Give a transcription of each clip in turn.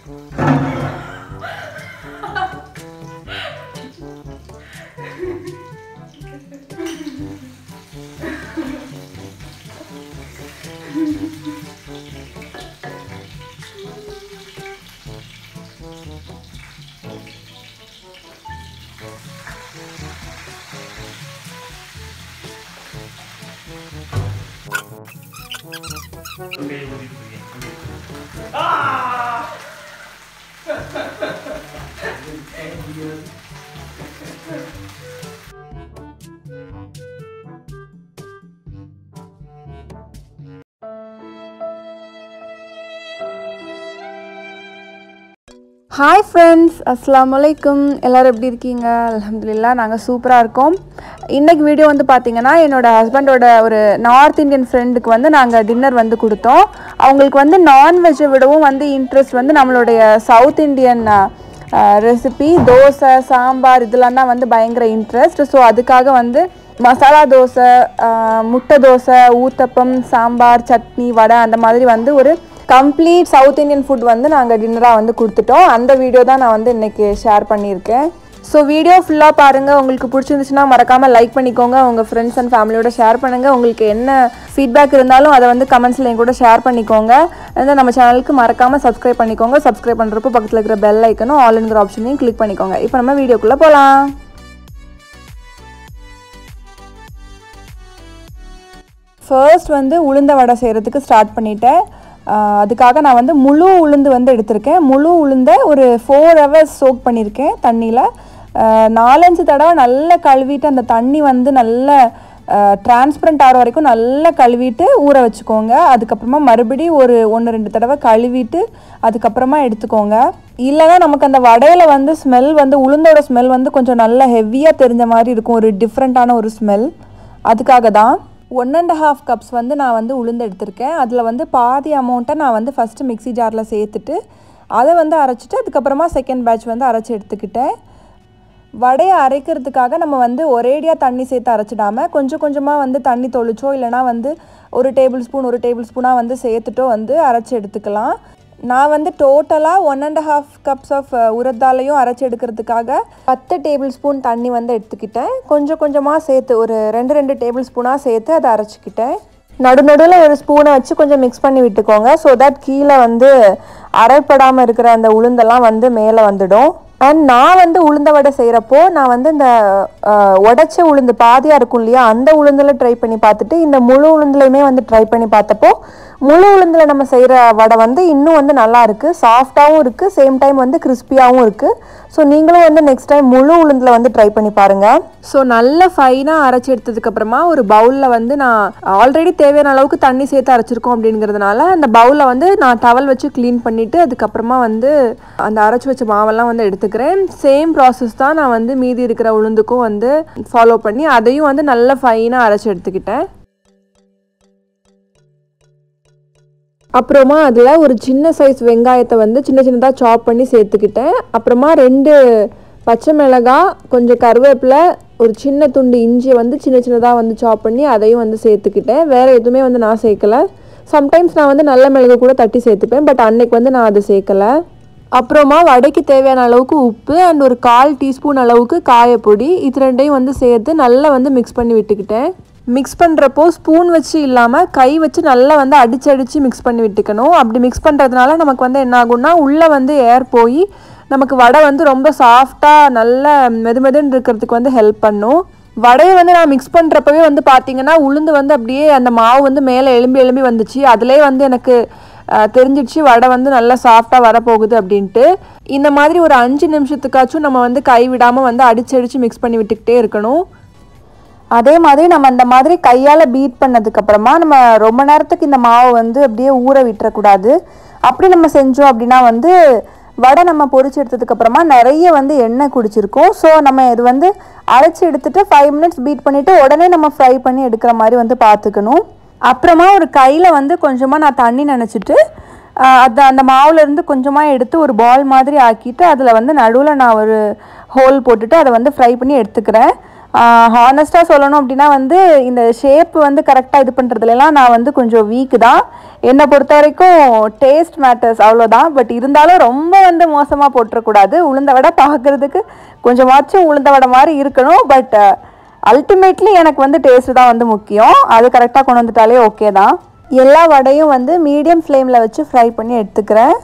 hi friends அஸ்ஸலாமு அலைக்கும் எல்லோரும் எப்படி இருக்கீங்க அல்ஹம்துலில்லா நாங்கள் சூப்பராக இருக்கோம் இன்றைக்கி வீடியோ வந்து பார்த்தீங்கன்னா என்னோட ஹஸ்பண்டோட ஒரு நார்த் இந்தியன் ஃப்ரெண்டுக்கு வந்து நாங்கள் டின்னர் வந்து கொடுத்தோம் அவங்களுக்கு வந்து நான்வெஜ்ஜை விடவும் வந்து இன்ட்ரெஸ்ட் வந்து நம்மளுடைய south Indian recipe dosa sambar இதெல்லாம் தான் வந்து பயங்கர இன்ட்ரெஸ்ட் ஸோ அதுக்காக வந்து மசாலா தோசை ஆஹ் முட்டை தோசை ஊத்தப்பம் சாம்பார் சட்னி வடை அந்த மாதிரி வந்து ஒரு கம்ப்ளீட் சவுத் இந்தியன் ஃபுட் வந்து நாங்கள் டின்னராக வந்து கொடுத்துட்டோம் அந்த வீடியோ தான் நான் வந்து இன்னைக்கு ஷேர் பண்ணியிருக்கேன் ஸோ வீடியோ ஃபுல்லாக பாருங்கள் உங்களுக்கு பிடிச்சிருந்துச்சுன்னா மறக்காமல் லைக் பண்ணிக்கோங்க உங்கள் ஃப்ரெண்ட்ஸ் அண்ட் ஃபேமிலியோட ஷேர் பண்ணுங்கள் உங்களுக்கு என்ன ஃபீட்பேக் இருந்தாலும் அதை வந்து கமெண்ட்ஸில் என் கூட ஷேர் பண்ணிக்கோங்க and நம்ம சேனலுக்கு மறக்காமல் சப்ஸ்கிரைப் பண்ணிக்கோங்க சப்ஸ்கிரைப் பண்ணுறப்போ பக்கத்தில் இருக்கிற பெல் ஐக்கனும் ஆல்ங்கிற ஆப்ஷனையும் கிளிக் பண்ணிக்கோங்க இப்போ நம்ம வீடியோக்குள்ளே போகலாம் ஃபர்ஸ்ட் வந்து உளுந்த வடை செய்கிறதுக்கு ஸ்டார்ட் பண்ணிட்டேன் ஆஹ் அதுக்காக நான் வந்து முழு உளுந்து வந்து எடுத்திருக்கேன் முழு உளுந்தை ஒரு ஃபோர் ஹவர்ஸ் சோக் பண்ணியிருக்கேன் தண்ணியில் நாலஞ்சு தடவை நல்லா கழுவிட்டு அந்த தண்ணி வந்து நல்ல டிரான்ஸ்பரண்ட் ஆகிற வரைக்கும் நல்லா கழுவிட்டு ஊற வச்சுக்கோங்க அதுக்கப்புறமா மறுபடியும் ஒரு ஒன்று ரெண்டு தடவை கழுவிட்டு அதுக்கப்புறமா எடுத்துக்கோங்க இல்லைன்னா நமக்கு அந்த வடையில் வந்து ஸ்மெல் வந்து உளுந்தோட ஸ்மெல் வந்து கொஞ்சம் நல்ல ஹெவியாக தெரிஞ்ச மாதிரி இருக்கும் ஒரு டிஃப்ரெண்ட்டான ஒரு ஸ்மெல் அதுக்காக தான் ஒன் அண்ட் ஹாஃப் கப்ஸ் வந்து நான் வந்து உளுந்து எடுத்திருக்கேன் அதில் வந்து பாதி அமௌண்ட்டை நான் வந்து ஃபஸ்ட்டு மிக்ஸி ஜாரில் சேர்த்துட்டு அதை வந்து அரைச்சிட்டு அதுக்கப்புறமா செகண்ட் பேட்ச் வந்து அரைச்சி எடுத்துக்கிட்டேன் வடையை அரைக்கிறதுக்காக நம்ம வந்து ஒரேடியாக தண்ணி சேர்த்து அரைச்சிடாம கொஞ்சம் கொஞ்சமாக வந்து தண்ணி தொளிச்சோ இல்லைனா வந்து ஒரு டேபிள் ஸ்பூன் ஒரு டேபிள் ஸ்பூனாக வந்து சேர்த்துட்டோ வந்து அரைச்சி எடுத்துக்கலாம் நான் வந்து டோட்டலாக one and half cups of உரத்தாலையும் அரைச்சி எடுக்கிறதுக்காக பத்து டேபிள் ஸ்பூன் தண்ணி வந்து எடுத்துக்கிட்டேன் கொஞ்சம் கொஞ்சமாக சேர்த்து ஒரு ரெண்டு ரெண்டு டேபிள் ஸ்பூனாக சேர்த்து அதை அரைச்சிக்கிட்டேன் நடு நடுவில் ஒரு ஸ்பூனை வச்சு கொஞ்சம் மிக்ஸ் பண்ணி விட்டுக்கோங்க ஸோ தட் கீழே வந்து அரைப்படாமல் இருக்கிற அந்த உளுந்தெல்லாம் வந்து மேலே வந்துடும் அண்ட் நான் வந்து உளுந்த வடை செய்கிறப்போ நான் வந்து இந்த அஹ், உடைச்ச உளுந்து பாதியாக இருக்கும் இல்லையா அந்த உளுந்தில் ட்ரை பண்ணி பார்த்துட்டு இந்த முழு உளுந்துலையுமே வந்து ட்ரை பண்ணி பார்த்தப்போ முழு உளுந்தில் நம்ம செய்கிற வடை வந்து இன்னும் வந்து நல்லா இருக்குது சாஃப்டாகவும் இருக்குது சேம் டைம் வந்து கிறிஸ்பியாகவும் இருக்குது ஸோ நீங்களும் வந்து நெக்ஸ்ட் டைம் முழு உளுந்தில் வந்து ட்ரை பண்ணி பாருங்கள் ஸோ நல்ல ஃபைனாக அரைச்சி எடுத்ததுக்கப்புறமா ஒரு பவுலில் வந்து நான் ஆல்ரெடி தேவையான அளவுக்கு தண்ணி சேர்த்து அரைச்சிருக்கோம் அப்படிங்கிறதுனால அந்த பவுலில் வந்து நான் டவல் வச்சு க்ளீன் பண்ணிவிட்டு அதுக்கப்புறமா வந்து அந்த அரைச்சி வச்ச மாவெல்லாம் வந்து எடுத்துக்கிறேன் சேம் ப்ராசஸ் தான் நான் வந்து மீதி இருக்கிற உளுந்துக்கும் வந்து ஃபாலோ பண்ணி அதையும் வந்து நல்ல ஃபைனாக அரைச்சி எடுத்துக்கிட்டேன் அப்புறமா அதில் ஒரு சின்ன சைஸ் வெங்காயத்தை வந்து சின்ன சின்னதாக சாப் பண்ணி சேர்த்துக்கிட்டேன் அப்புறமா ரெண்டு பச்சை மிளகாய் கொஞ்சம் கருவேப்பிலை ஒரு சின்ன துண்டு இஞ்சியை வந்து சின்ன சின்னதாக வந்து சாப் பண்ணி அதையும் வந்து சேர்த்துக்கிட்டேன் வேறு எதுவுமே வந்து நான் சேர்க்கல சம்டைம்ஸ் நான் வந்து நல்ல மிளகு கூட தட்டி சேர்த்துப்பேன் பட் அன்னைக்கு வந்து நான் அதை சேர்க்கலை அப்புறமா வடைக்கு தேவையான அளவுக்கு உப்பு அண்ட் ஒரு கால் டீஸ்பூன் அளவுக்கு காயப்பொடி இது ரெண்டையும் வந்து சேர்த்து நல்லா வந்து மிக்ஸ் பண்ணி விட்டுக்கிட்டேன் மிக்ஸ் பண்ணுறப்போ ஸ்பூன் வச்சு இல்லாமல் கை வச்சு நல்லா வந்து அடிச்சு அடித்து மிக்ஸ் பண்ணி விட்டுக்கணும் அப்படி மிக்ஸ் பண்ணுறதுனால நமக்கு வந்து என்ன ஆகும்னா உள்ளே வந்து ஏர் போய் நமக்கு வடை வந்து ரொம்ப சாஃப்டாக நல்ல மெதுமெதுன்னு இருக்கிறதுக்கு வந்து ஹெல்ப் பண்ணும் வடையை வந்து நான் மிக்ஸ் பண்ணுறப்பவே வந்து பார்த்தீங்கன்னா உளுந்து வந்து அப்படியே அந்த மாவு வந்து மேலே எலும்பி எலும்பி வந்துச்சு அதிலே வந்து எனக்கு அஹ், தெரிஞ்சிடுச்சு வடை வந்து நல்லா சாஃப்டாக வரப்போகுது அப்படின்ட்டு இந்த மாதிரி ஒரு அஞ்சு நிமிஷத்துக்காச்சும் நம்ம வந்து கை விடாமல் வந்து அடிச்சு அடித்து மிக்ஸ் பண்ணி விட்டுக்கிட்டே இருக்கணும் அதே மாதிரி நம்ம அந்த மாதிரி கையால் பீட் பண்ணதுக்கப்புறமா நம்ம ரொம்ப நேரத்துக்கு இந்த மாவை வந்து அப்படியே ஊற விட்டுறக்கூடாது அப்படி நம்ம செஞ்சோம் அப்படின்னா வந்து வடை நம்ம பொரிச்சு எடுத்ததுக்கப்புறமா நிறைய வந்து எண்ணெய் குடிச்சிருக்கும் ஸோ நம்ம இது வந்து அரைச்சி எடுத்துட்டு ஃபைவ் மினிட்ஸ் பீட் பண்ணிவிட்டு உடனே நம்ம ஃப்ரை பண்ணி எடுக்கிற மாதிரி வந்து பார்த்துக்கணும் அப்புறமா ஒரு கையில் வந்து கொஞ்சமாக நான் தண்ணி நினச்சிட்டு அது அந்த மாவுலேருந்து கொஞ்சமாக எடுத்து ஒரு பால் மாதிரி ஆக்கிட்டு அதில் வந்து நடுவில் நான் ஒரு ஹோல் போட்டுட்டு அதை வந்து ஃப்ரை பண்ணி எடுத்துக்கிறேன் ஹானஸ்ட்டாக சொல்லணும் அப்படின்னா வந்து இந்த ஷேப் வந்து கரெக்டாக இது பண்ணுறதுலாம் நான் வந்து கொஞ்சம் வீக்கு தான் என்னை பொறுத்த வரைக்கும் டேஸ்ட் மேட்டர்ஸ் அவ்வளோதான் பட் இருந்தாலும் ரொம்ப வந்து மோசமாக போட்டுறக்கூடாது உளுந்த வடை பார்க்குறதுக்கு கொஞ்சமாச்சும் உளுந்த வடை மாதிரி இருக்கணும் பட் அல்டிமேட்லி எனக்கு வந்து டேஸ்ட் தான் வந்து முக்கியம் அது கரெக்டாக கொண்டு வந்துட்டாலே ஓகே தான் எல்லா வடையும் வந்து மீடியம் ஃப்ளேமில் வச்சு ஃப்ரை பண்ணி எடுத்துக்கிறேன்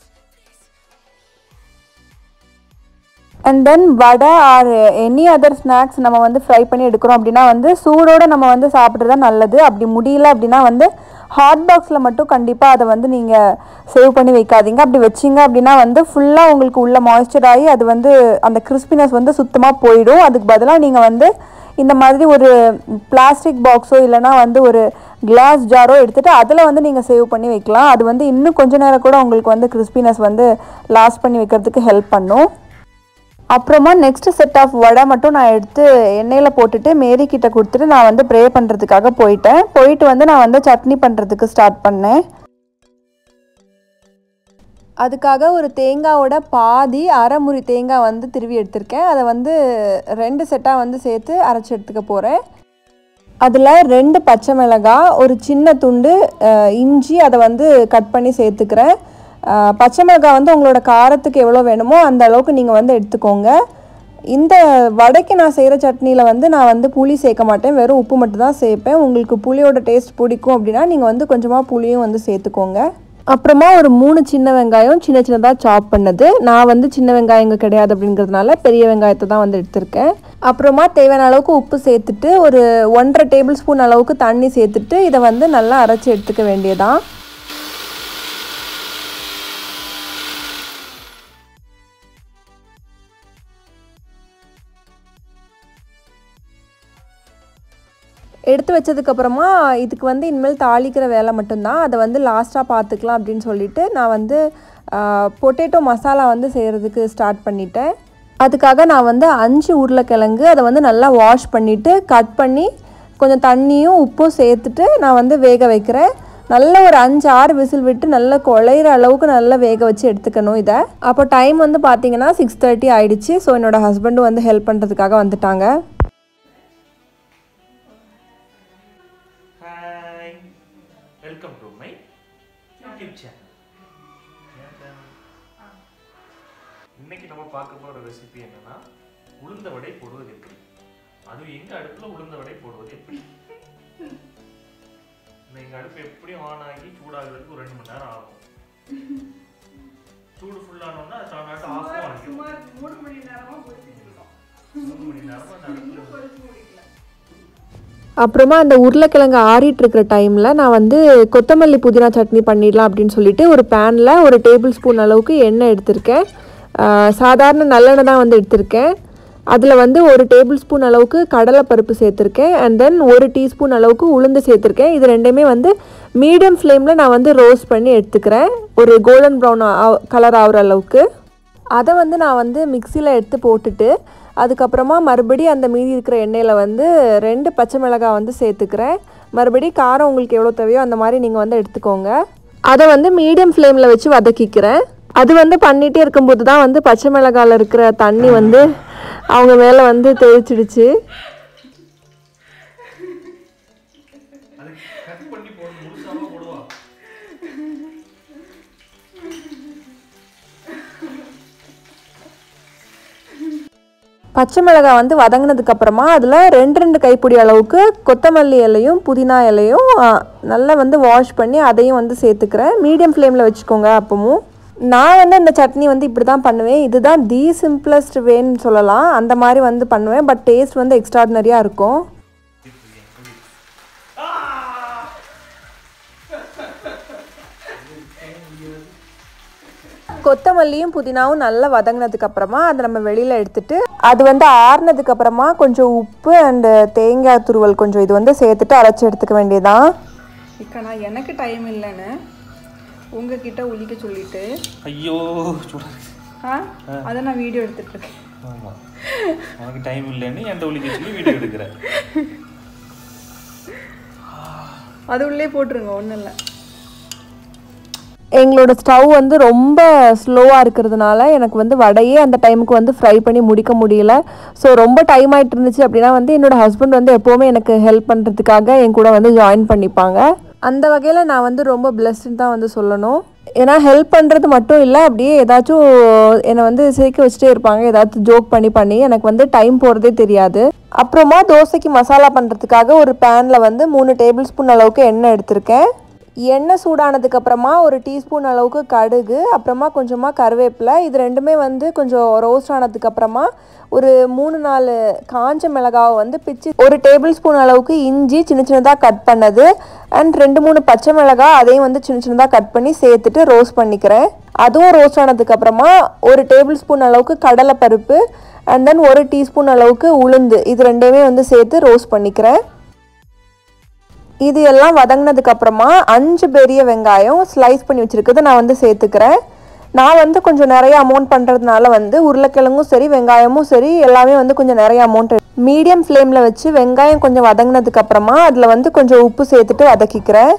and then vada or any other snacks நம்ம வந்து ஃப்ரை பண்ணி எடுக்கிறோம் அப்படின்னா வந்து சூடோடு நம்ம வந்து சாப்பிட்றது தான் நல்லது அப்படி முடியல அப்படின்னா வந்து ஹாட் பாக்ஸில் மட்டும் கண்டிப்பாக அதை வந்து நீங்கள் சேவ் பண்ணி வைக்காதீங்க அப்படி வச்சிங்க அப்படின்னா வந்து ஃபுல்லாக உங்களுக்கு உள்ள மாய்ஸ்சர் ஆகி அது வந்து அந்த கிறிஸ்பினஸ் வந்து சுத்தமாக போயிடும் அதுக்கு பதிலாக நீங்கள் வந்து இந்த மாதிரி ஒரு பிளாஸ்டிக் பாக்ஸோ இல்லைனா வந்து ஒரு கிளாஸ் ஜாரோ எடுத்துகிட்டு அதில் வந்து நீங்கள் சேவ் பண்ணி வைக்கலாம் அது வந்து இன்னும் கொஞ்ச நேரம் கூட உங்களுக்கு வந்து கிறிஸ்பினஸ் வந்து லாஸ் பண்ணி வைக்கிறதுக்கு ஹெல்ப் பண்ணும் அப்புறமா நெக்ஸ்ட் செட் ஆஃப் வடை மட்டும் நான் எடுத்து எண்ணெயில் போட்டுட்டு மேரி கிட்ட கொடுத்துட்டு நான் வந்து ப்ரே பண்ணுறதுக்காக போயிட்டேன் போயிட்டு வந்து நான் வந்து சட்னி பண்ணுறதுக்கு ஸ்டார்ட் பண்ணேன் அதுக்காக ஒரு தேங்காவோட பாதி அரை முறி தேங்காய் வந்து திருவி எடுத்திருக்கேன் அதை வந்து ரெண்டு செட்டாக வந்து சேர்த்து அரைச்சி எடுத்துக்க போகிறேன் அதில் ரெண்டு பச்சை மிளகாய் ஒரு சின்ன துண்டு அஹ், இஞ்சி அதை வந்து கட் பண்ணி சேர்த்துக்கிறேன் அஹ், பச்சை மிளகாய் வந்து உங்களோட காரத்துக்கு எவ்வளோ வேணுமோ அந்த அளவுக்கு நீங்கள் வந்து எடுத்துக்கோங்க இந்த வடைக்கு நான் செய்கிற சட்னியில் வந்து நான் வந்து புளி சேர்க்க மாட்டேன் வெறும் உப்பு மட்டும் தான் சேர்ப்பேன் உங்களுக்கு புளியோட டேஸ்ட் பிடிக்கும் அப்படின்னா நீங்கள் வந்து கொஞ்சமாக புளியும் வந்து சேர்த்துக்கோங்க அப்புறமா ஒரு மூணு சின்ன வெங்காயம் சின்ன சின்னதாக சாப் பண்ணது நான் வந்து சின்ன வெங்காயம் இங்கே கிடையாது அப்படிங்கிறதுனால பெரிய வெங்காயத்தை தான் வந்து எடுத்திருக்கேன் அப்புறமா தேவையான அளவுக்கு உப்பு சேர்த்துட்டு ஒரு ஒன்றரை டேபிள் ஸ்பூன் அளவுக்கு தண்ணி சேர்த்துட்டு இதை வந்து நல்லா அரைச்சி எடுத்துக்க வேண்டியதான் எடுத்து வச்சதுக்கப்புறமா இதுக்கு வந்து இனிமேல் தாளிக்கிற வேலை மட்டும்தான் அதை வந்து லாஸ்ட்டாக பார்த்துக்கலாம் அப்படின்னு சொல்லிட்டு நான் வந்து பொட்டேட்டோ மசாலா வந்து செய்கிறதுக்கு ஸ்டார்ட் பண்ணிட்டேன் அதுக்காக நான் வந்து அஞ்சு உருளைக்கிழங்கு அதை வந்து நல்லா வாஷ் பண்ணிவிட்டு கட் பண்ணி கொஞ்சம் தண்ணியும் உப்பும் சேர்த்துட்டு நான் வந்து வேக வைக்கிறேன் நல்ல ஒரு அஞ்சு ஆறு விசில் விட்டு நல்லா குழையிற அளவுக்கு நல்லா வேக வச்சு எடுத்துக்கணும் இதை அப்போ டைம் வந்து பார்த்தீங்கன்னா சிக்ஸ் தேர்ட்டி ஆயிடுச்சு ஸோ என்னோட ஹஸ்பண்டும் வந்து ஹெல்ப் பண்ணுறதுக்காக வந்துட்டாங்க hi welcome to my YouTube channel இன்னைக்கு நம்ம பார்க்க போற ரெசிபி என்னன்னா உளுந்த வடை போடுவது எப்படி அதுவும் எங்க அடுப்புல உளுந்த வடை போடுவது எப்படி இந்த எங்க அடுப்பு எப்படியும் ஆன் ஆகி சூடாகிறதுக்கு ஒரு ரெண்டு மணி நேரம் ஆகும் சூடு ஃபுல்லானோன்னா அது தானாட்டம் ஆஃப் ஆகிடும் மூணு மணி நேரமா அந்த அடுப்புல அப்புறமா அந்த உருளைக்கிழங்கு ஆறிட்டு இருக்கிற டைமில் நான் வந்து கொத்தமல்லி புதினா சட்னி பண்ணிடலாம் அப்படின்னு சொல்லிட்டு ஒரு பேனில் ஒரு டேபிள் ஸ்பூன் அளவுக்கு எண்ணெய் எடுத்திருக்கேன் ஆஹ் சாதாரண நல்லெண்ணெய் தான் வந்து எடுத்திருக்கேன் அதில் வந்து ஒரு டேபிள் ஸ்பூன் அளவுக்கு கடலைப்பருப்பு சேர்த்துருக்கேன் அண்ட் தென் ஒரு டீஸ்பூன் அளவுக்கு உளுந்து சேர்த்துருக்கேன் இது ரெண்டுமே வந்து மீடியம் ஃப்ளேமில் நான் வந்து ரோஸ்ட் பண்ணி எடுத்துக்கிறேன் ஒரு கோல்டன் ப்ரௌன் கலர் ஆகுற அளவுக்கு அதை வந்து நான் வந்து மிக்சியில் எடுத்து போட்டுட்டு அதுக்கப்புறமா மறுபடியும் அந்த மீதி இருக்கிற எண்ணெயில் வந்து ரெண்டு பச்சை மிளகாய் வந்து சேர்த்துக்கிறேன் மறுபடியும் காரம் உங்களுக்கு எவ்வளோ தேவையோ அந்த மாதிரி நீங்கள் வந்து எடுத்துக்கோங்க அதை வந்து மீடியம் ஃப்ளேமில் வச்சு வதக்கிக்கிறேன் அது வந்து பண்ணிகிட்டே இருக்கும்போது தான் வந்து பச்சை மிளகாயில் இருக்கிற தண்ணி வந்து அவங்க மேலே வந்து தெளிச்சிடுச்சு அது கட் பண்ணி போடு முழுசாவா போடுவா பச்சை மிளகாய் வந்து வதங்கினதுக்கு அப்புறமா அதில் ரெண்டு ரெண்டு கைப்பிடி அளவுக்கு கொத்தமல்லி இலையும் புதினா இலையும் ஆ, நல்லா வந்து வாஷ் பண்ணி அதையும் வந்து சேர்த்துக்கிறேன் மீடியம் ஃப்ளேமில் வச்சுக்கோங்க அப்பவும் நான் வந்து இந்த சட்னி வந்து இப்படி தான் பண்ணுவேன் இதுதான் தி சிம்பிளஸ்ட் வேன்னு சொல்லலாம் அந்த மாதிரி வந்து பண்ணுவேன் பட் டேஸ்ட் வந்து எக்ஸ்ட்ராடினரியாக இருக்கும் கொத்தமல்லியும் புதினாவும் நல்லா வதங்கினதுக்கு அப்புறமா அதை நம்ம வெளியில் எடுத்துட்டு அது வந்து ஆறுனதுக்கு அப்புறமா கொஞ்சம் உப்பு அண்டு தேங்காய் துருவல் கொஞ்சம் இது வந்து சேர்த்துட்டு அரைச்சி எடுத்துக்க வேண்டியதான் இக்கா நான் எனக்கு டைம் இல்லைன்னு உங்ககிட்ட உளிக்க சொல்லிட்டு ஐயோ சூடா ஆ அதை நான் வீடியோ எடுத்துட்டு இருக்கேன் ஆமா உனக்கு டைம் இல்லைன்னு என்கிட்ட ஒழிக்க சொல்லி வீடியோ எடுக்கிறேன் அது உள்ளே போட்டுருங்க ஒன்றும் இல்லை எங்களோட ஸ்டவ் வந்து ரொம்ப ஸ்லோவாக இருக்கிறதுனால எனக்கு வந்து வடையே அந்த டைமுக்கு வந்து ஃப்ரை பண்ணி முடிக்க முடியல ஸோ ரொம்ப டைம் ஆகிட்டு இருந்துச்சு அப்படின்னா வந்து என்னோட ஹஸ்பண்ட் வந்து எப்போவுமே எனக்கு ஹெல்ப் பண்ணுறதுக்காக என் கூட வந்து ஜாயின் பண்ணிப்பாங்க அந்த வகையில் நான் வந்து ரொம்ப பிளஸ்ன்னு தான் வந்து சொல்லணும் ஏன்னா ஹெல்ப் பண்ணுறது மட்டும் இல்லை அப்படியே ஏதாச்சும் என்னை வந்து சிரிக்க வச்சுட்டே இருப்பாங்க ஏதாச்சும் ஜோக் பண்ணி பண்ணி எனக்கு வந்து டைம் போகிறதே தெரியாது அப்புறமா தோசைக்கு மசாலா பண்ணுறதுக்காக ஒரு பேனில் வந்து மூணு டேபிள் ஸ்பூன் அளவுக்கு எண்ணெய் எடுத்திருக்கேன் எண்ணெய் சூடானதுக்கு அப்புறமா ஒரு டீஸ்பூன் அளவுக்கு கடுகு அப்புறமா கொஞ்சமாக கருவேப்பிலை இது ரெண்டுமே வந்து கொஞ்சம் ரோஸ்ட் ஆனதுக்கு அப்புறமா ஒரு மூணு நாலு காஞ்ச மிளகாவை வந்து பிச்சு ஒரு டேபிள் ஸ்பூன் அளவுக்கு இஞ்சி சின்ன சின்னதாக கட் பண்ணது அண்ட் ரெண்டு மூணு பச்சை மிளகாய் அதையும் வந்து சின்ன சின்னதாக கட் பண்ணி சேர்த்துட்டு ரோஸ்ட் பண்ணிக்கிறேன் அதுவும் ரோஸ்ட் ஆனதுக்கு அப்புறமா ஒரு டேபிள் ஸ்பூன் அளவுக்கு கடலைப்பருப்பு அண்ட் தென் ஒரு டீஸ்பூன் அளவுக்கு உளுந்து இது ரெண்டையுமே வந்து சேர்த்து ரோஸ்ட் பண்ணிக்கிறேன் இது எல்லாம் வதங்கினதுக்கு அப்புறமா அஞ்சு பெரிய வெங்காயம் ஸ்லைஸ் பண்ணி வச்சுருக்குது நான் வந்து சேர்த்துக்கிறேன் நான் வந்து கொஞ்சம் நிறைய அமௌண்ட் பண்ணுறதுனால வந்து உருளைக்கிழங்கும் சரி வெங்காயமும் சரி எல்லாமே வந்து கொஞ்சம் நிறைய அமௌண்ட் மீடியம் ஃப்ளேமில் வச்சு வெங்காயம் கொஞ்சம் வதங்கினதுக்கு அப்புறமா அதில் வந்து கொஞ்சம் உப்பு சேர்த்துட்டு வதக்கிக்கிறேன்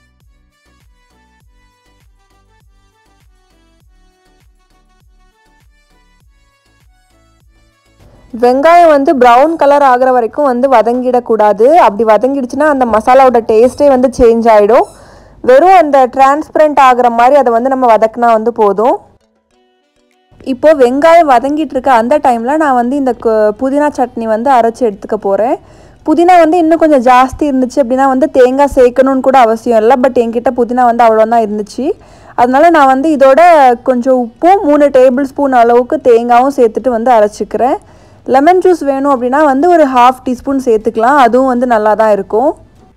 வெங்காயம் வந்து ப்ரௌன் கலர் ஆகிற வரைக்கும் வந்து வதங்கிடக்கூடாது அப்படி வதங்கிடுச்சுன்னா அந்த மசாலாவோட டேஸ்ட்டே வந்து சேஞ்ச் ஆகிடும் வெறும் அந்த டிரான்ஸ்பரண்ட் ஆகிற மாதிரி அதை வந்து நம்ம வதக்குனா வந்து போதும் இப்போது வெங்காயம் வதங்கிட்டு இருக்க அந்த டைமில் நான் வந்து இந்த கு- புதினா சட்னி வந்து அரைச்சி எடுத்துக்க போகிறேன் புதினா வந்து இன்னும் கொஞ்சம் ஜாஸ்தி இருந்துச்சு அப்படின்னா வந்து தேங்காய் சேர்க்கணும்னு கூட அவசியம் இல்லை பட் என்கிட்ட புதினா வந்து அவ்வளோதான் இருந்துச்சு அதனால நான் வந்து இதோட கொஞ்சம் உப்பும் மூணு டேபிள் ஸ்பூன் அளவுக்கு தேங்காயும் சேர்த்துட்டு வந்து அரைச்சிக்கிறேன் லெமன் ஜூஸ் வேணும் அப்படின்னா வந்து ஒரு ஹாஃப் டீஸ்பூன் சேர்த்துக்கலாம் அதுவும் வந்து நல்லா தான் இருக்கும்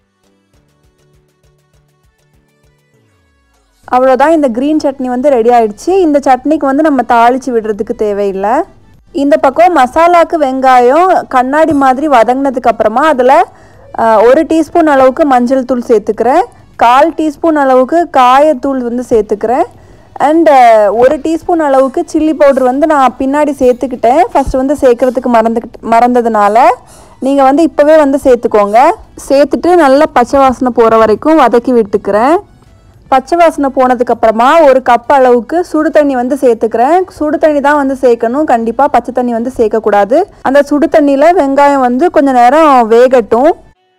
அவ்வளோதான் இந்த க்ரீன் சட்னி வந்து ரெடி ஆயிடுச்சு இந்த சட்னிக்கு வந்து நம்ம தாளித்து விடுறதுக்கு தேவையில்லை இந்த பக்கம் மசாலாக்கு வெங்காயம் கண்ணாடி மாதிரி வதங்கினதுக்கு அப்புறமா அதில் ஒரு டீஸ்பூன் அளவுக்கு மஞ்சள் தூள் சேர்த்துக்கிறேன் கால் டீஸ்பூன் அளவுக்கு காயத்தூள் வந்து சேர்த்துக்கிறேன் அண்ட் ஒரு டீஸ்பூன் அளவுக்கு சில்லி பவுடர் வந்து நான் பின்னாடி சேர்த்துக்கிட்டேன் ஃபஸ்ட்டு வந்து சேர்க்கறதுக்கு மறந்துக்கிட்டு மறந்ததுனால நீங்கள் வந்து இப்போவே வந்து சேர்த்துக்கோங்க சேர்த்துட்டு நல்லா பச்சை வாசனை போகிற வரைக்கும் வதக்கி விட்டுக்கிறேன் பச்சை வாசனை போனதுக்கு அப்புறமா ஒரு கப் அளவுக்கு சுடு தண்ணி வந்து சேர்த்துக்கிறேன் சுடு தண்ணி தான் வந்து சேர்க்கணும் கண்டிப்பாக பச்சை தண்ணி வந்து சேர்க்கக்கூடாது அந்த சுடு தண்ணியில் வெங்காயம் வந்து கொஞ்ச நேரம் வேகட்டும்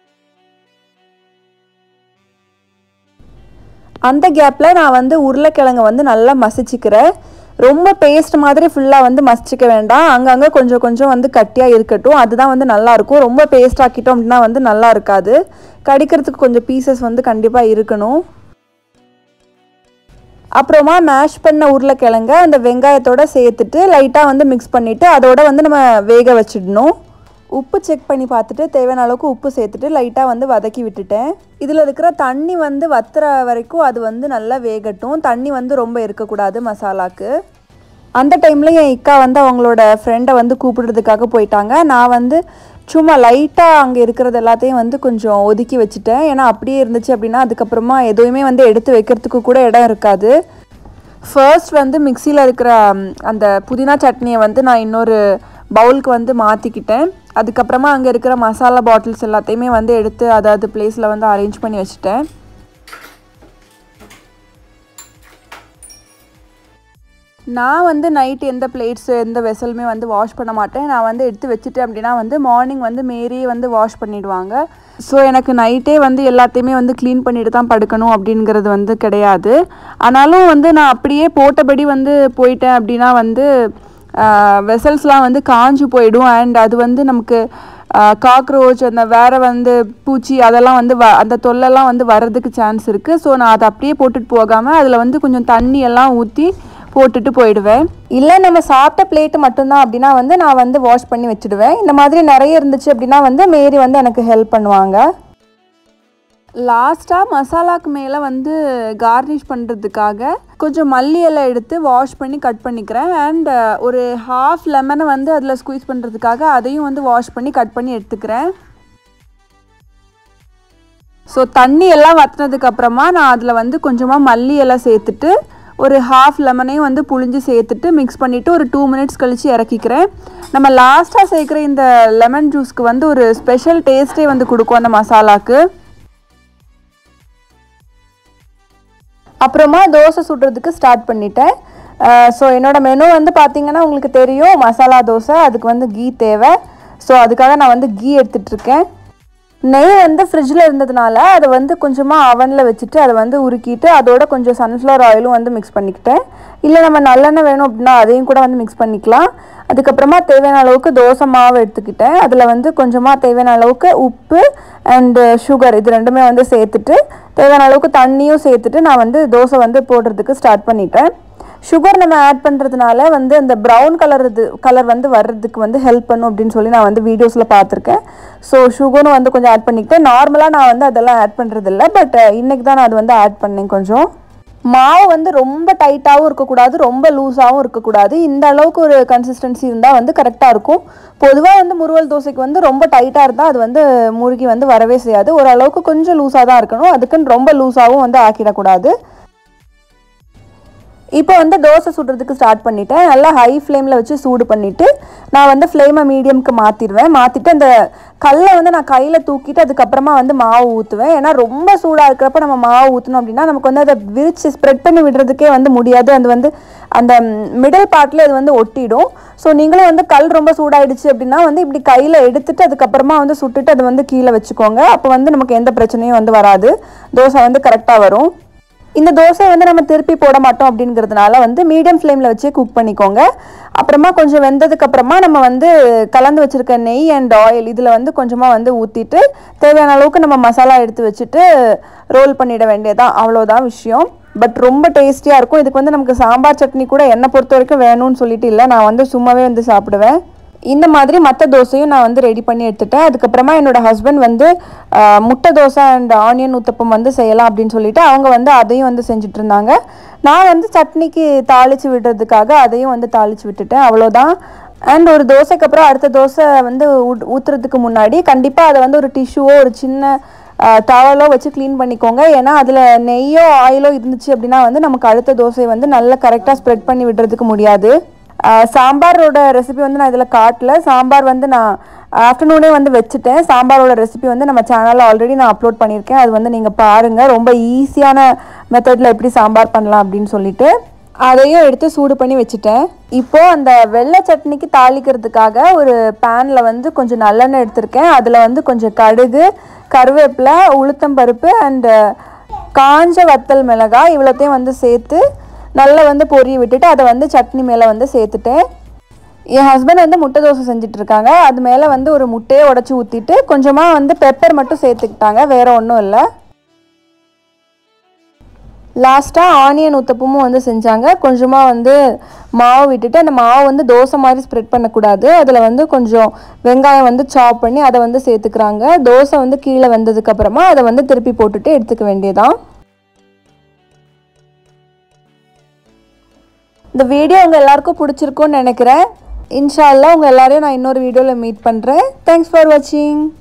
அந்த கேப்பில் நான் வந்து உருளைக்கிழங்கை வந்து நல்லா மசிச்சுக்கிறேன் ரொம்ப பேஸ்ட் மாதிரி ஃபுல்லாக வந்து மசிச்சிக்க வேண்டாம் அங்கங்கே கொஞ்சம் கொஞ்சம் வந்து கட்டியாக இருக்கட்டும் அதுதான் வந்து நல்லா இருக்கும் ரொம்ப பேஸ்ட் ஆக்கிட்டோம் அப்படின்னா வந்து நல்லா இருக்காது கடிக்கிறதுக்கு கொஞ்சம் பீசஸ் வந்து கண்டிப்பாக இருக்கணும் அப்புறமா மேஷ் பண்ண உருளைக்கிழங்க அந்த வெங்காயத்தோட சேர்த்துட்டு லைட்டாக வந்து மிக்ஸ் பண்ணிவிட்டு அதோட வந்து நம்ம வேக வச்சிடணும் உப்பு செக் பண்ணி பார்த்துட்டு தேவையான அளவுக்கு உப்பு சேர்த்துட்டு லைட்டாக வந்து வதக்கி விட்டுட்டேன் இதில் இருக்கிற தண்ணி வந்து வத்துற வரைக்கும் அது வந்து நல்லா வேகட்டும் தண்ணி வந்து ரொம்ப இருக்கக்கூடாது மசாலாக்கு அந்த டைமில் என் இக்கா வந்து அவங்களோட ஃப்ரெண்டை வந்து கூப்பிடுறதுக்காக போயிட்டாங்க நான் வந்து சும்மா லைட்டாக அங்கே இருக்கிறது எல்லாத்தையும் வந்து கொஞ்சம் ஒதுக்கி வச்சுட்டேன் ஏன்னா அப்படியே இருந்துச்சு அப்படின்னா அதுக்கப்புறமா எதுவுமே வந்து எடுத்து வைக்கிறதுக்கு கூட இடம் இருக்காது ஃபர்ஸ்ட் வந்து மிக்சியில் இருக்கிற ம், அந்த புதினா சட்னியை வந்து நான் இன்னொரு பவுலுக்கு வந்து மாற்றிக்கிட்டேன் அதுக்கப்புறமா அங்கே இருக்கிற மசாலா பாட்டில்ஸ் எல்லாத்தையுமே வந்து எடுத்து அதாவது பிளேஸில் வந்து அரேஞ்ச் பண்ணி வச்சுட்டேன் நான் வந்து நைட் எந்த பிளேட்ஸ் எந்த வெசலுமே வந்து வாஷ் பண்ண மாட்டேன் நான் வந்து எடுத்து வச்சுட்டேன் அப்படின்னா வந்து மார்னிங் வந்து மேரியே வந்து வாஷ் பண்ணிடுவாங்க ஸோ எனக்கு நைட்டே வந்து எல்லாத்தையுமே வந்து க்ளீன் பண்ணிட்டு தான் படுக்கணும் அப்படிங்கிறது வந்து கிடையாது ஆனாலும் வந்து நான் அப்படியே போட்டபடி வந்து போயிட்டேன் அப்படின்னா வந்து வெசல்ஸ்லாம் வந்து காஞ்சு போயிடும் அண்ட் அது வந்து நமக்கு காக்ரோச் அந்த வேற வந்து பூச்சி அதெல்லாம் வந்து வ அந்த தொல்லெல்லாம் வந்து வர்றதுக்கு சான்ஸ் இருக்குது ஸோ நான் அதை அப்படியே போட்டுட்டு போகாமல் அதில் வந்து கொஞ்சம் தண்ணி எல்லாம் ஊற்றி போட்டுட்டு போயிடுவேன் இல்லை நம்ம சாப்பிட்ட பிளேட்டு மட்டும்தான் அப்படின்னா வந்து நான் வந்து வாஷ் பண்ணி வச்சுடுவேன் இந்த மாதிரி நிறைய இருந்துச்சு அப்படின்னா வந்து மேரி வந்து எனக்கு ஹெல்ப் பண்ணுவாங்க லாஸ்ட்டாக மசாலாக்கு மேலே வந்து கார்னிஷ் பண்ணுறதுக்காக கொஞ்சம் மல்லி இலை எடுத்து வாஷ் பண்ணி கட் பண்ணிக்கிறேன் அண்ட் ஒரு ஹாஃப் லெமனை வந்து அதில் ஸ்குவீஸ் பண்ணுறதுக்காக அதையும் வந்து வாஷ் பண்ணி கட் பண்ணி எடுத்துக்கிறேன் ஸோ தண்ணி எல்லாம் வற்றினதுக்கு அப்புறமா நான் அதில் வந்து கொஞ்சமாக மல்லி இலை சேர்த்துட்டு ஒரு ஹாஃப் லெமனையும் வந்து புழிஞ்சு சேர்த்துட்டு மிக்ஸ் பண்ணிவிட்டு ஒரு டூ மினிட்ஸ் கழித்து இறக்கிக்கிறேன் நம்ம லாஸ்ட்டாக சேர்க்குற இந்த லெமன் ஜூஸ்க்கு வந்து ஒரு ஸ்பெஷல் டேஸ்ட்டே வந்து கொடுக்கும் அந்த மசாலாக்கு அப்புறமா தோசை சுடுறதுக்கு ஸ்டார்ட் பண்ணிட்டேன் ஸோ என்னோட மெனு வந்து பார்த்தீங்கன்னா உங்களுக்கு தெரியும் மசாலா தோசை அதுக்கு வந்து கீ தேவை ஸோ அதுக்காக நான் வந்து கீ எடுத்துட்டு இருக்கேன் நெய் வந்து ஃப்ரிட்ஜில் இருந்ததுனால அதை வந்து கொஞ்சமாக அவனில் வச்சுட்டு அதை வந்து உருக்கிட்டு அதோட கொஞ்சம் சன்ஃப்ளவர் ஆயிலும் வந்து மிக்ஸ் பண்ணிக்கிட்டேன் இல்லை நம்ம நல்லெண்ணெய் வேணும் அப்படின்னா அதையும் கூட வந்து மிக்ஸ் பண்ணிக்கலாம் அதுக்கப்புறமா தேவையான அளவுக்கு தோசை மாவு எடுத்துக்கிட்டேன் அதில் வந்து கொஞ்சமாக தேவையான அளவுக்கு உப்பு அண்டு சுகர் இது ரெண்டுமே வந்து சேர்த்துட்டு தேவையான அளவுக்கு தண்ணியும் சேர்த்துட்டு நான் வந்து தோசை வந்து போடுறதுக்கு ஸ்டார்ட் பண்ணிட்டேன் சுகர் நம்ம ஆட் பண்ணுறதுனால வந்து அந்த ப்ரௌன் கலர் இது கலர் வந்து வர்றதுக்கு வந்து ஹெல்ப் பண்ணும் அப்படின்னு சொல்லி நான் வந்து வீடியோஸில் பார்த்துருக்கேன் ஸோ சுகரும் வந்து கொஞ்சம் ஆட் பண்ணிக்கிட்டேன் நார்மலாக நான் வந்து அதெல்லாம் ஆட் பண்ணுறதில்ல பட் இன்னைக்கு தான் நான் அது வந்து ஆட் பண்ணேன் கொஞ்சம் மாவு வந்து ரொம்ப டைட்டாகவும் இருக்கக்கூடாது ரொம்ப லூஸாகவும் இருக்கக்கூடாது இந்த அளவுக்கு ஒரு கன்சிஸ்டன்சி இருந்தால் வந்து கரெக்டாக இருக்கும் பொதுவாக வந்து முருவல் தோசைக்கு வந்து ரொம்ப டைட்டாக இருந்தால் அது வந்து முருகி வந்து வரவே செய்யாது ஓரளவுக்கு கொஞ்சம் லூஸாக தான் இருக்கணும் அதுக்குன்னு ரொம்ப லூஸாகவும் வந்து ஆக்கிடக்கூடாது இப்போ வந்து தோசை சுடுறதுக்கு ஸ்டார்ட் பண்ணிட்டேன் நல்லா ஹை ஃப்ளேமில் வச்சு சூடு பண்ணிவிட்டு நான் வந்து ஃப்ளேமை மீடியம்க்கு மாற்றிடுவேன் மாற்றிட்டு அந்த கல்லை வந்து நான் கையில் தூக்கிட்டு அதுக்கப்புறமா வந்து மாவு ஊற்றுவேன் ஏன்னா ரொம்ப சூடாக இருக்கிறப்ப நம்ம மாவு ஊற்றணும் அப்படின்னா நமக்கு வந்து அதை விரித்து ஸ்ப்ரெட் பண்ணி விடுறதுக்கே வந்து முடியாது அது வந்து அந்த மிடில் பார்ட்டில் அது வந்து ஒட்டிடும் ஸோ நீங்களும் வந்து கல் ரொம்ப சூடாயிடுச்சு அப்படின்னா வந்து இப்படி கையில் எடுத்துட்டு அதுக்கப்புறமா வந்து சுட்டுட்டு அதை வந்து கீழே வச்சுக்கோங்க அப்போ வந்து நமக்கு எந்த பிரச்சனையும் வந்து வராது தோசை வந்து கரெக்டாக வரும் இந்த தோசையை வந்து நம்ம திருப்பி போட மாட்டோம் அப்படிங்கிறதுனால வந்து மீடியம் ஃப்ளேமில் வச்சு குக் பண்ணிக்கோங்க அப்புறமா கொஞ்சம் வெந்ததுக்கு அப்புறமா நம்ம வந்து கலந்து வச்சுருக்க நெய் அண்ட் ஆயில் இதில் வந்து கொஞ்சமாக வந்து ஊற்றிட்டு தேவையான அளவுக்கு நம்ம மசாலா எடுத்து வச்சுட்டு ரோல் பண்ணிட வேண்டியதான் அவ்வளோதான் விஷயம் பட் ரொம்ப டேஸ்டியாக இருக்கும் இதுக்கு வந்து நமக்கு சாம்பார் சட்னி கூட என்னை பொறுத்த வரைக்கும் வேணும்னு சொல்லிட்டு இல்லை நான் வந்து சும்மாவே வந்து சாப்பிடுவேன் இந்த மாதிரி மற்ற தோசையும் நான் வந்து ரெடி பண்ணி எடுத்துட்டேன் அதுக்கப்புறமா என்னோட ஹஸ்பண்ட் வந்து ஆஹ், முட்டை தோசை அண்ட் ஆனியன் ஊத்தப்பம் வந்து செய்யலாம் அப்படின்னு சொல்லிட்டு அவங்க வந்து அதையும் வந்து செஞ்சுட்டு இருந்தாங்க நான் வந்து சட்னிக்கு தாளித்து விடுறதுக்காக அதையும் வந்து தாளித்து விட்டுட்டேன் அவ்வளோதான் அண்ட் ஒரு தோசைக்கு அப்புறம் அடுத்த தோசை வந்து ஊத்- ஊத்துறதுக்கு முன்னாடி கண்டிப்பாக அதை வந்து ஒரு டிஷ்யூவோ ஒரு சின்ன டவலோ வச்சு க்ளீன் பண்ணிக்கோங்க ஏன்னா அதில் நெய்யோ ஆயிலோ இருந்துச்சு அப்படின்னா வந்து நமக்கு அடுத்த தோசை வந்து நல்லா கரெக்டாக ஸ்ப்ரெட் பண்ணி விடுறதுக்கு முடியாது ஆஹ் சாம்பாரோட ரெசிபி வந்து நான் இதில் காட்டல சாம்பார் வந்து நான் ஆஃப்டர்நூனே வந்து வச்சுட்டேன் சாம்பாரோட ரெசிபி வந்து நம்ம சேனலில் ஆல்ரெடி நான் அப்லோட் பண்ணியிருக்கேன் அது வந்து நீங்கள் பாருங்கள் ரொம்ப ஈஸியான மெத்தடில் எப்படி சாம்பார் பண்ணலாம் அப்படின்னு சொல்லிட்டு அதையும் எடுத்து சூடு பண்ணி வச்சுட்டேன் இப்போ அந்த வெள்ளை சட்னிக்கு தாளிக்கிறதுக்காக ஒரு பேனில் வந்து கொஞ்சம் நல்லெண்ணெய் எடுத்திருக்கேன் அதில் வந்து கொஞ்சம் கடுகு கருவேப்பிலை உளுத்தம்பருப்பு அண்டு காஞ்ச வத்தல் மிளகாய் இவ்வளோத்தையும் வந்து சேர்த்து நல்லா வந்து பொரிய விட்டுட்டு அதை வந்து சட்னி மேலே வந்து சேர்த்துட்டேன் என் ஹஸ்பண்ட் வந்து முட்டை தோசை செஞ்சுட்டு இருக்காங்க அது மேலே வந்து ஒரு முட்டையை உடச்சி ஊற்றிட்டு கொஞ்சமாக வந்து பெப்பர் மட்டும் சேர்த்துக்கிட்டாங்க வேற ஒன்றும் இல்லை லாஸ்ட்டாக ஆனியன் ஊத்தப்பமும் வந்து செஞ்சாங்க கொஞ்சமாக வந்து மாவு விட்டுட்டு அந்த மாவு வந்து தோசை மாதிரி ஸ்ப்ரெட் பண்ணக்கூடாது அதில் வந்து கொஞ்சம் வெங்காயம் வந்து சாப் பண்ணி அதை வந்து சேர்த்துக்கிறாங்க தோசை வந்து கீழே வந்ததுக்கப்புறமா அதை வந்து திருப்பி போட்டுட்டு எடுத்துக்க வேண்டியதான் இந்த வீடியோ உங்கள் எல்லாருக்கும் பிடிச்சிருக்கும்னு நினைக்கிறேன் இன்ஷா அல்லாஹ் உங்கள் எல்லாரையும் நான் இன்னொரு வீடியோவில் மீட் பண்ணுறேன் தேங்க்ஸ் ஃபார் வாட்சிங்